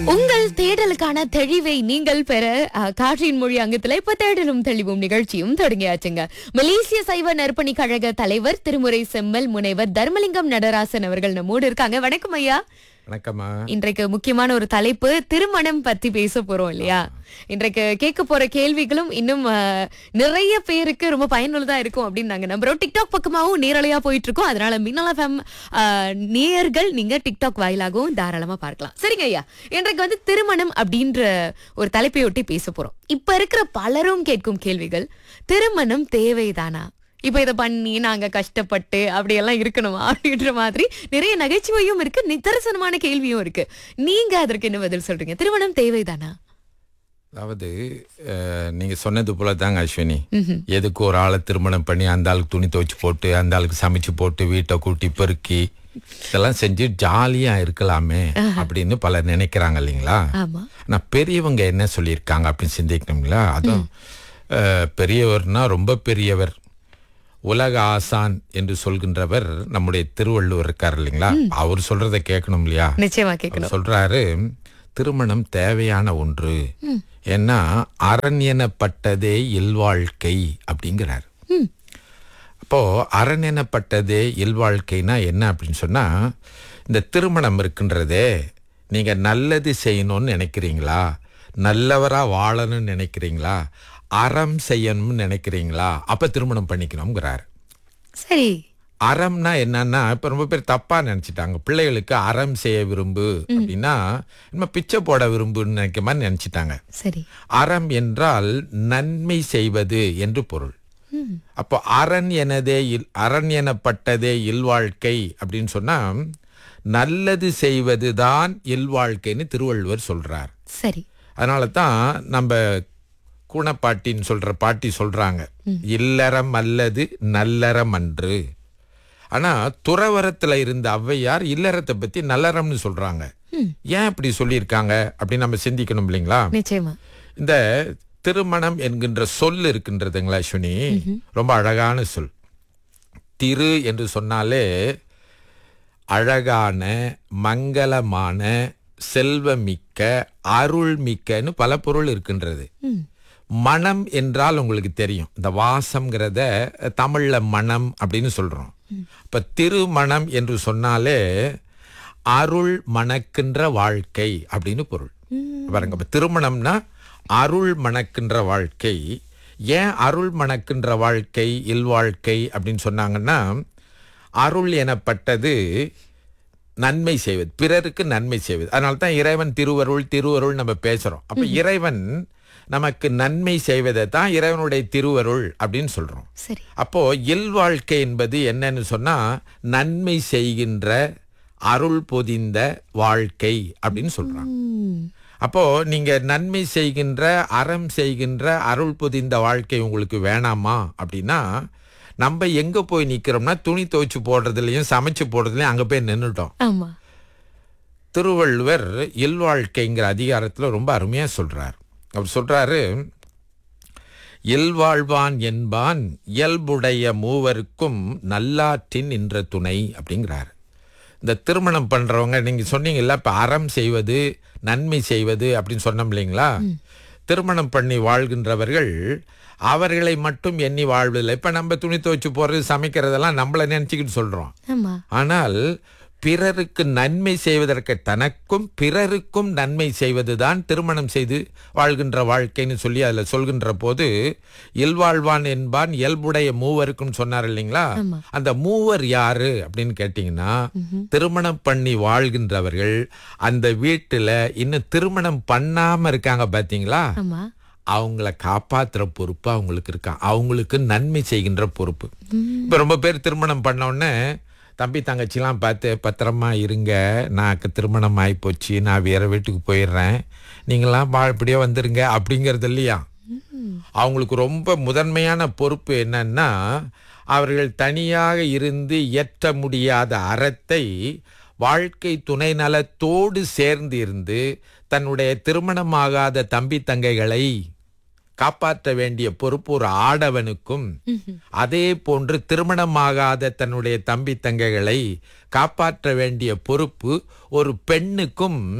உங்கள் தேடலுக்கான தெளிவை நீங்கள் பெற அஹ், காற்றின் மொழி அங்கத்துல இப்ப தேடலும் தெளிவும் நிகழ்ச்சியும் தொடங்கியாச்சுங்க மலேசிய சைவ நற்பணி கழக தலைவர் திருமுறை செம்மல் முனைவர் தர்மலிங்கம் நடராசன் அவர்கள் நம்மோடு இருக்காங்க வணக்கம் ஐயா வணக்கம்மா இன்றைக்கு முக்கியமான ஒரு தலைப்பு திருமணம் பத்தி பேச போறோம் இல்லையா இன்றைக்கு கேட்க போற கேள்விகளும் இன்னும் அஹ், நிறைய பேருக்கு ரொம்ப பயனுள்ளதா இருக்கும் அப்படின்னு நாங்க நம்புறோம் டிக்டாக் பக்கமாவும் நேரலையா போயிட்டு இருக்கோம் அதனால மின்னலா ஃபேம் நேயர்கள் நீங்க டிக்டாக் வாயிலாகவும் தாராளமா பார்க்கலாம் சரிங்க ஐயா இன்றைக்கு வந்து திருமணம் அப்படின்ற ஒரு தலைப்பையொட்டி பேச போறோம் இப்ப இருக்கிற பலரும் கேட்கும் கேள்விகள் திருமணம் தேவைதானா இப்ப இத பண்ணி நாங்க கஷ்டப்பட்டு அப்படியெல்லாம் இருக்கணுமா அப்படின்ற மாதிரி நிறைய நகைச்சுவையும் இருக்கு நிதர்சனமான கேள்வியும் இருக்கு நீங்க அதற்கு என்ன பதில் சொல்றீங்க திருமணம் தேவைதானா அதாவது அஹ், நீங்க சொன்னது போல தாங்க அஸ்வினி எதுக்கு ஒரு ஆளை திருமணம் பண்ணி அந்த ஆளுக்கு துணி துவைச்சு போட்டு அந்த ஆளுக்கு சமைச்சு போட்டு வீட்டை கூட்டி பெருக்கி இதெல்லாம் செஞ்சு ஜாலியா இருக்கலாமே அப்படின்னு பலர் நினைக்கிறாங்க இல்லைங்களா ஆமா ஆனா பெரியவங்க என்ன சொல்லியிருக்காங்க அப்படின்னு சிந்திக்கணுங்களா அதுவும் அஹ், பெரியவர்னா ரொம்ப பெரியவர் உலக ஆசான் என்று சொல்கின்றவர் நம்முடைய திருவள்ளுவர் இருக்கார் இல்லைங்களா அவர் சொல்றதை கேட்கணும் இல்லையா நிச்சயமா கேட்கணும் அவர் சொல்றாரு திருமணம் தேவையான ஒன்று ஏன்னா அரண் எனப்பட்டதே இல்வாழ்க்கை அப்படிங்கிறார் அப்போ அரண் எனப்பட்டதே இல்வாழ்க்கைனா என்ன அப்படின்னு சொன்னா இந்த திருமணம் இருக்கின்றதே நீங்க நல்லது செய்யணும்னு நினைக்கிறீங்களா நல்லவரா வாழணும்னு நினைக்கிறீங்களா அறம் செய்யணும்னு நினைக்கிறீங்களா அப்ப திருமணம் பண்ணிக்கணுங்கிறார் சரி அறம்னா என்னன்னா இப்ப ரொம்ப பேர் தப்பா நினைச்சிட்டாங்க பிள்ளைகளுக்கு அறம் செய்ய விரும்பு அப்படின்னா நம்ம பிச்சை போட விரும்புன்னு நினைக்க மாதிரி நினைச்சிட்டாங்க சரி அறம் என்றால் நன்மை செய்வது என்று பொருள் அப்போ அரண் எனதே இல் அரண் எனப்பட்டதே இல்வாழ்க்கை அப்படின்னு சொன்னா நல்லது செய்வதுதான் இல்வாழ்க்கைன்னு திருவள்ளுவர் சொல்றார் சரி அதனால தான் நம்ம கூணப்பாட்டின்னு சொல்ற பாட்டி சொல்றாங்க இல்லறம் அல்லது நல்லறம் அன்று ஆனா துறவரத்துல இருந்த ஔவையார் இல்லறத்தை பத்தி நல்லறம்னு சொல்றாங்க ஏன் இப்படி சொல்லியிருக்காங்க அப்படின்னு நம்ம சிந்திக்கணும் இல்லைங்களா நிச்சயமா இந்த திருமணம் என்கின்ற சொல் இருக்கின்றதுங்களா அஸ்வினி ரொம்ப அழகான சொல் திரு என்று சொன்னாலே அழகான மங்களமான செல்வமிக்க அருள்மிக்கன்னு பல பொருள் இருக்கின்றது மனம் என்றால் உங்களுக்கு தெரியும் இந்த வாசம்ங்கிறத தமிழ்ல மனம் அப்படின்னு சொல்றோம் இப்ப திருமணம் என்று சொன்னாலே அருள் மணக்கின்ற வாழ்க்கை அப்படின்னு பொருள் பாருங்க இப்ப திருமணம்னா அருள் மணக்கின்ற வாழ்க்கை ஏன் அருள் மணக்கின்ற வாழ்க்கை இல்வாழ்க்கை அப்படின்னு சொன்னாங்கன்னா அருள் எனப்பட்டது நன்மை செய்வது பிறருக்கு நன்மை செய்வது அதனால தான் இறைவன் திருவருள் திருவருள் நம்ம பேசுறோம் அப்ப இறைவன் நமக்கு நன்மை செய்வதை தான் இறைவனுடைய திருவருள் அப்படின்னு சொல்றோம் சரி அப்போ இல்வாழ்க்கை என்பது என்னன்னு சொன்னா நன்மை செய்கின்ற அருள் பொதிந்த வாழ்க்கை அப்படின்னு சொல்றாங்க ம், அப்போ நீங்க நன்மை செய்கின்ற அறம் செய்கின்ற அருள் பொதிந்த வாழ்க்கை உங்களுக்கு வேணாமா அப்படின்னா நம்ம எங்க போய் நிக்கிறோம்னா துணி துவைச்சு போடுறதுலயும் சமைச்சு போடுறதுலயும் அங்க போய் நின்னுட்டோம் ஆமா திருவள்ளுவர் இல்வாழ்க்கைங்கிற அதிகாரத்துல ரொம்ப அருமையா சொல்றார் அவர் சொல்றாரு இல்வாழ்வான் என்பான் இயல்புடைய மூவருக்கும் நல்லாற்றின் நின்ற துணை அப்படிங்கிறார் இந்த திருமணம் பண்றவங்க நீங்க சொன்னீங்கல்ல இப்ப அறம் செய்வது நன்மை செய்வது அப்படின்னு சொன்னோம் இல்லைங்களா திருமணம் பண்ணி வாழ்கின்றவர்கள் அவர்களை மட்டும் எண்ணி வாழ்வதில்லை இப்ப நம்ம துணி துவைச்சு போறது சமைக்கிறதெல்லாம் நம்மள நினைச்சுக்கிட்டு சொல்றோம் ஆமா ஆனால் பிறருக்கு நன்மை செய்வதற்கு தனக்கும் பிறருக்கும் நன்மை செய்வதுதான் திருமணம் செய்து வாழ்கின்ற வாழ்க்கைன்னு சொல்லி அதுல சொல்கின்ற போது இல்வாழ்வான் என்பான் இயல்புடைய மூவருக்கும் சொன்னார் இல்லைங்களா ஆமா. அந்த மூவர் யாரு அப்படின்னு கேட்டீங்கன்னா திருமணம் பண்ணி வாழ்கின்றவர்கள் அந்த வீட்டுல இன்னும் திருமணம் பண்ணாம இருக்காங்க பாத்தீங்களா ஆமா அவங்கள காப்பாத்துற பொறுப்பு அவங்களுக்கு இருக்கா அவங்களுக்கு நன்மை செய்கின்ற பொறுப்பு இப்ப ரொம்ப பேர் திருமணம் பண்ண உடனே தம்பி தங்கச்சிலாம் பார்த்து பத்திரமா இருங்க நான் திருமணம் ஆகி போச்சு நான் வேற வீட்டுக்கு போயிடுறேன் நீங்களாம் வாழ்படியே வந்துருங்க அப்படிங்கிறது இல்லையா அவங்களுக்கு ரொம்ப முதன்மையான பொறுப்பு என்னன்னா அவர்கள் தனியாக இருந்து இயற்ற முடியாத அறத்தை வாழ்க்கை துணை நலத்தோடு சேர்ந்து இருந்து தன்னுடைய திருமணமாகாத தம்பி தங்கைகளை காப்பாற்ற வேண்டிய பொறுப்பு ஒரு ஆடவனுக்கும் அதே போன்று திருமணமாகாத தன்னுடைய தம்பி தங்கைகளை காப்பாற்ற வேண்டிய பொறுப்பு ஒரு பெண்ணுக்கும்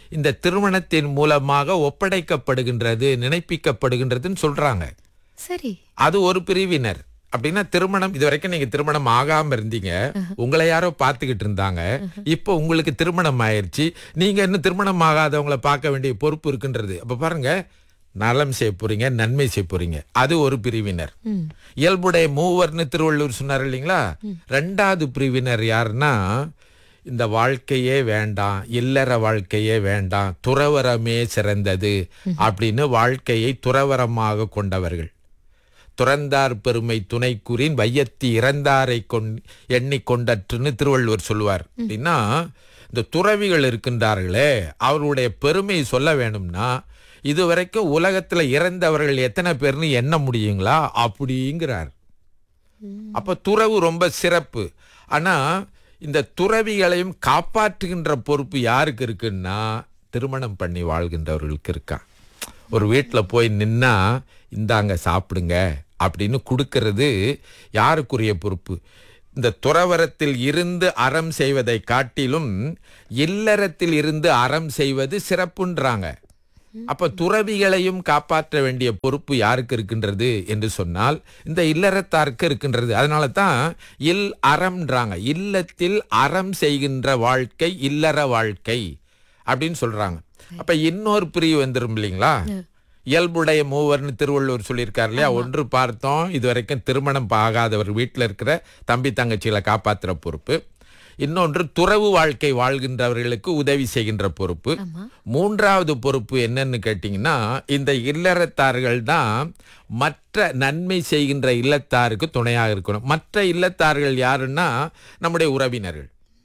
இந்த திருமணத்தின் மூலமாக ஒப்படைக்கப்படுகின்றது நினைப்பிக்கப்படுகின்றதுன்னு சொல்றாங்க சரி அது ஒரு பிரிவினர் அப்படின்னா திருமணம் இது வரைக்கும் நீங்க திருமணம் ஆகாம இருந்தீங்க உங்களை யாரோ பார்த்துக்கிட்டு இருந்தாங்க இப்போ உங்களுக்கு திருமணம் ஆயிருச்சு நீங்க இன்னும் திருமணம் ஆகாதவங்களை பார்க்க வேண்டிய பொறுப்பு இருக்குன்றது அப்ப பாருங்க நலம் செய்ய போறீங்க நன்மை செய்ய போறீங்க அது ஒரு பிரிவினர் இயல்புடைய மூவர்னு திருவள்ளுவர் சொன்னார் இல்லைங்களா ரெண்டாவது பிரிவினர் யாருன்னா இந்த வாழ்க்கையே வேண்டாம் இல்லற வாழ்க்கையே வேண்டாம் துறவரமே சிறந்தது அப்படின்னு வாழ்க்கையை துறவரமாக கொண்டவர்கள் துறந்தார் பெருமை துணை கூறின் வையத்தி இறந்தாரை கொண் எண்ணிக்கொண்டற்றுன்னு திருவள்ளுவர் சொல்லுவார் அப்படின்னா இந்த துறவிகள் இருக்கின்றார்களே அவருடைய பெருமையை சொல்ல வேணும்னா இதுவரைக்கும் உலகத்துல இறந்தவர்கள் எத்தனை பேர்னு எண்ண முடியுங்களா அப்படிங்கிறார் அப்ப துறவு ரொம்ப சிறப்பு ஆனா இந்த துறவிகளையும் காப்பாற்றுகின்ற பொறுப்பு யாருக்கு இருக்குன்னா திருமணம் பண்ணி வாழ்கின்றவர்களுக்கு இருக்கா ஒரு வீட்டில் போய் நின்னா இந்தாங்க சாப்பிடுங்க அப்படின்னு கொடுக்கறது யாருக்குரிய பொறுப்பு இந்த துறவரத்தில் இருந்து அறம் செய்வதை காட்டிலும் இல்லறத்தில் இருந்து அறம் செய்வது சிறப்புன்றாங்க அப்ப துறவிகளையும் காப்பாற்ற வேண்டிய பொறுப்பு யாருக்கு இருக்கின்றது என்று சொன்னால் இந்த இல்லறத்தாருக்கு இருக்கின்றது அதனால தான் இல் அறம்ன்றாங்க இல்லத்தில் அறம் செய்கின்ற வாழ்க்கை இல்லற வாழ்க்கை அப்படின்னு சொல்றாங்க அப்ப இன்னொரு பிரிவு வந்துரும் இல்லைங்களா இயல்புடைய மூவர்னு திருவள்ளுவர் சொல்லியிருக்காரு இல்லையா ஒன்று பார்த்தோம் இது வரைக்கும் திருமணம் ஆகாதவர் வீட்டில் இருக்கிற தம்பி தங்கச்சிகளை காப்பாத்துற பொறுப்பு இன்னொன்று துறவு வாழ்க்கை வாழ்கின்றவர்களுக்கு உதவி செய்கின்ற பொறுப்பு மூன்றாவது பொறுப்பு என்னன்னு கேட்டீங்கன்னா இந்த இல்லறத்தார்கள் தான் மற்ற நன்மை செய்கின்ற இல்லத்தாருக்கு துணையாக இருக்கணும் மற்ற இல்லத்தார்கள் யாருன்னா நம்முடைய உறவினர்கள்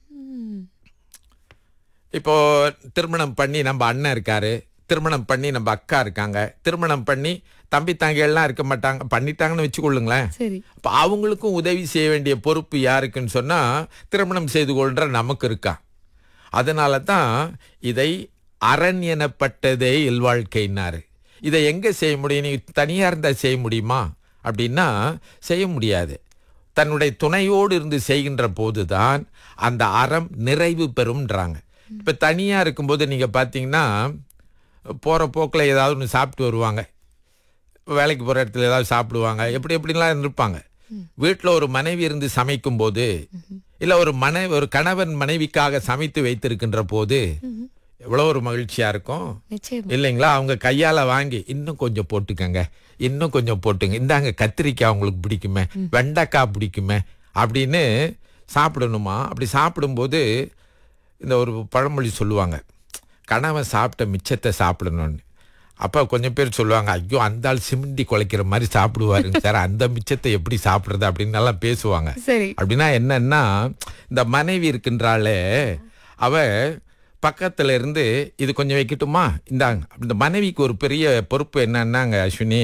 இப்போ திருமணம் பண்ணி நம்ம அண்ணன் இருக்காரு திருமணம் பண்ணி நம்ம அக்கா இருக்காங்க திருமணம் பண்ணி தம்பி தங்கைகள்லாம் இருக்க மாட்டாங்க பண்ணிட்டாங்கன்னு வச்சுக்கொள்ளுங்களேன் சரி அப்ப அவங்களுக்கும் உதவி செய்ய வேண்டிய பொறுப்பு யாருக்குன்னு சொன்னா திருமணம் செய்து கொள்ற நமக்கு இருக்கா அதனால தான் இதை அரண் எனப்பட்டதே இல்வாழ்க்கைன்னாரு இதை எங்க செய்ய முடியும் நீ தனியா இருந்தா செய்ய முடியுமா அப்படின்னா செய்ய முடியாது தன்னுடைய துணையோடு இருந்து செய்கின்ற போதுதான் அந்த அறம் நிறைவு பெறும்ன்றாங்க இப்ப தனியா இருக்கும்போது நீங்க பாத்தீங்கன்னா போற போக்கில் ஏதாவது ஒன்று சாப்பிட்டு வருவாங்க வேலைக்கு போகிற இடத்துல ஏதாவது சாப்பிடுவாங்க எப்படி எப்படிலாம் இருப்பாங்க வீட்டில் ஒரு மனைவி இருந்து சமைக்கும் போது இல்லை ஒரு மனைவி ஒரு கணவன் மனைவிக்காக சமைத்து வைத்திருக்கின்ற போது எவ்வளோ ஒரு மகிழ்ச்சியா இருக்கும் நிச்சயம் இல்லைங்களா அவங்க கையால வாங்கி இன்னும் கொஞ்சம் போட்டுக்கங்க இன்னும் கொஞ்சம் போட்டுங்க இந்தாங்க கத்திரிக்காய் உங்களுக்கு பிடிக்குமே வெண்டைக்காய் பிடிக்குமே அப்படின்னு சாப்பிடணுமா அப்படி சாப்பிடும்போது இந்த ஒரு பழமொழி சொல்லுவாங்க கணவன் சாப்பிட்ட மிச்சத்தை சாப்பிடணும்னு அப்போ கொஞ்சம் பேர் சொல்லுவாங்க ஐயோ அந்த ஆள் சிமிண்டி குலைக்கிற மாதிரி சாப்பிடுவாருங்க சார் அந்த மிச்சத்தை எப்படி சாப்பிடுறது அப்படின்னு எல்லாம் பேசுவாங்க சரி அப்படின்னா என்னன்னா இந்த மனைவி இருக்கின்றாளே அவ பக்கத்துல இருந்து இது கொஞ்சம் வைக்கட்டுமா இந்தாங்க இந்த மனைவிக்கு ஒரு பெரிய பொறுப்பு என்னன்னாங்க அஸ்வினி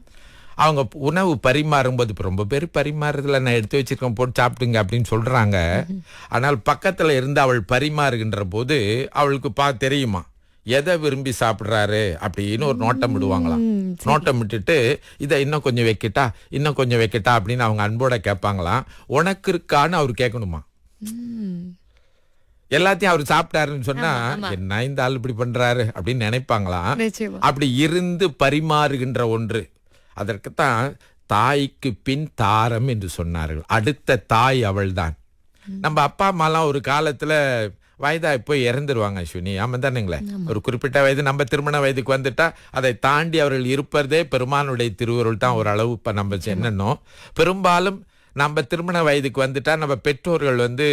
அவங்க உணவு பரிமாறும்போது இப்ப ரொம்ப பேர் பரிமாறுறதுல நான் எடுத்து வச்சிருக்கேன் போட்டு சாப்பிடுங்க அப்படின்னு சொல்றாங்க ஆனால் பக்கத்துல இருந்து அவள் பரிமாறுகின்ற போது அவளுக்கு பா தெரியுமா எதை விரும்பி சாப்பிடுறாரு அப்படின்னு ஒரு நோட்டம் விடுவாங்களாம் நோட்டம் விட்டுட்டு இதை இன்னும் கொஞ்சம் வைக்கட்டா இன்னும் கொஞ்சம் வைக்கட்டா அப்படின்னு அவங்க அன்போட கேட்பாங்களாம் உனக்கு இருக்கான்னு அவர் கேட்கணுமா ம். எல்லாத்தையும் அவர் சாப்பிட்டாருன்னு சொன்னா என்ன இந்த ஆள் இப்படி பண்றாரு அப்படின்னு நினைப்பாங்களாம் நிச்சயமா அப்படி இருந்து பரிமாறுகின்ற ஒன்று அதற்குத்தான் தாய்க்கு பின் தாரம் என்று சொன்னார்கள் அடுத்த தாய் அவள்தான் நம்ம அப்பா அம்மாலாம் ஒரு காலத்துல வயதாய் போய் இறந்துருவாங்க அஸ்வினி ஆமா தானுங்களே ஒரு குறிப்பிட்ட வயது நம்ம திருமண வயதுக்கு வந்துட்டா அதை தாண்டி அவர்கள் இருப்பதே பெருமானுடைய திருவருள் தான் ஓரளவு இப்ப நம்ம என்னன்னோ பெரும்பாலும் நம்ம திருமண வயதுக்கு வந்துட்டா நம்ம பெற்றோர்கள் வந்து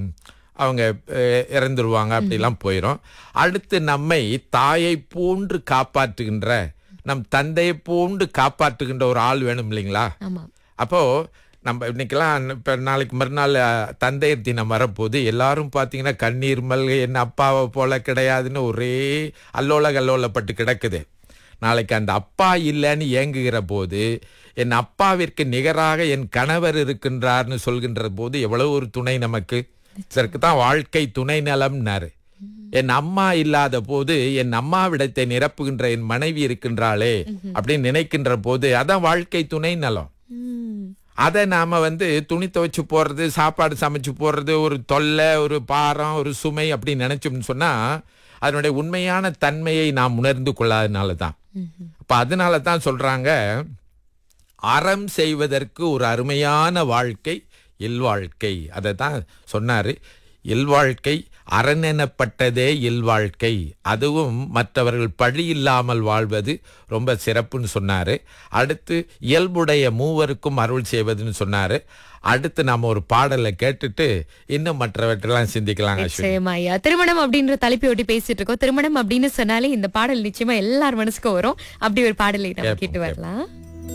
அவங்க அஹ், இறந்துருவாங்க அப்படிலாம் போயிடும் அடுத்து நம்மை தாயை போன்று காப்பாற்றுகின்ற நம் தந்தையை போன்று காப்பாற்றுகின்ற ஒரு ஆள் வேணும் இல்லைங்களா ஆமா அப்போ நம்ம இன்னைக்கெல்லாம் இப்போ நாளைக்கு மறுநாள் அஹ், தந்தையர் தினம் வரப்போது எல்லாரும் பார்த்தீங்கன்னா கண்ணீர் மல்கை என் அப்பாவை போல கிடையாதுன்னு ஒரே அல்லோல கல்லோலப்பட்டு கிடக்குது நாளைக்கு அந்த அப்பா இல்லைன்னு ஏங்குகிற போது என் அப்பாவிற்கு நிகராக என் கணவர் இருக்கின்றார்னு சொல்கின்ற போது எவ்வளவு ஒரு துணை நமக்கு இதற்கு தான் வாழ்க்கை துணை நலம்னாரு என் அம்மா இல்லாத போது என் அம்மாவிடத்தை நிரப்புகின்ற என் மனைவி இருக்கின்றாளே அப்படின்னு நினைக்கின்ற போது அதான் வாழ்க்கை துணை நலம் ம். அதை நாம வந்து துணி துவைச்சு போடுறது சாப்பாடு சமைச்சு போடுறது ஒரு தொல்லை ஒரு பாரம் ஒரு சுமை அப்படின்னு நினைச்சோம்னு சொன்னா அதனுடைய உண்மையான தன்மையை நாம் உணர்ந்து கொள்ளாதனால தான் அப்ப அதனால தான் சொல்றாங்க அறம் செய்வதற்கு ஒரு அருமையான வாழ்க்கை இல்வாழ்க்கை அதை தான் சொன்னாரு இல்வாழ்க்கை அரண் எனப்பட்டதே இல்வாழ்க்கை அதுவும் மற்றவர்கள் பழி இல்லாமல் வாழ்வது ரொம்ப சிறப்புன்னு சொன்னாரு அடுத்து இயல்புடைய மூவருக்கும் அருள் செய்வதுன்னு சொன்னாரு அடுத்து நாம ஒரு பாடலை கேட்டுட்டு இன்னும் மற்றவற்றெல்லாம் சிந்திக்கலாம் அஸ்வினி நிச்சயமா ஐயா திருமணம் அப்படின்ற தலைப்பை ஒட்டி பேசிட்டு இருக்கோம் திருமணம் அப்படின்னு சொன்னாலே இந்த பாடல் நிச்சயமா எல்லார் மனசுக்கும் வரும் அப்படி ஒரு பாடலை நம்ம கேட்போம், கேட்டு கேட்போம். வரலாம்